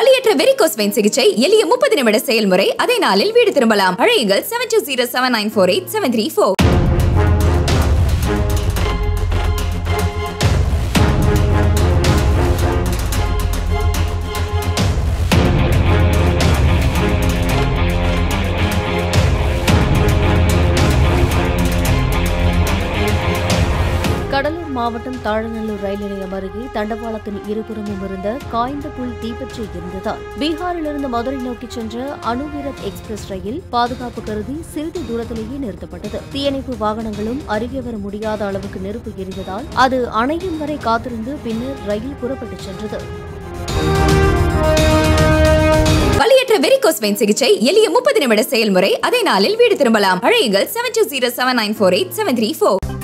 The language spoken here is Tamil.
வலியற்ற வெரிகோஸ் வெயின் சிகிச்சை எளிய முப்பது நிமிட செயல்முறை அதே நாளில் வீடு திரும்பலாம் அழையுங்கள் seven two zero seven nine four eight seven three four Cuddalore மாவட்டம் தாழநல்லூர் ரயில் நிலையம் அருகே தண்டவாளத்தின் இருபுறமும் இருந்த காய்ந்த புல் தீப்பற்றி இருந்ததால் பீகாரிலிருந்து மதுரை நோக்கி சென்ற அணுவீரத் எக்ஸ்பிரஸ் ரயில் பாதுகாப்பு கருதி சிறிது தூரத்திலேயே நிறுத்தப்பட்டது தீயணைப்பு வாகனங்களும் அருகே வர முடியாத அளவுக்கு நெருப்பு எரிந்ததால் அது அணையும் வரை காத்திருந்து பின்னர் ரயில் புறப்பட்டுச் சென்றது வலியற்ற வெரிகோஸ் வெயின் சிகிச்சை எளிய முப்பது நிமிட செயல்முறை அதே நாளில் வீடு திரும்பலாம் அழையுங்கள் seven two zero seven nine four eight seven three four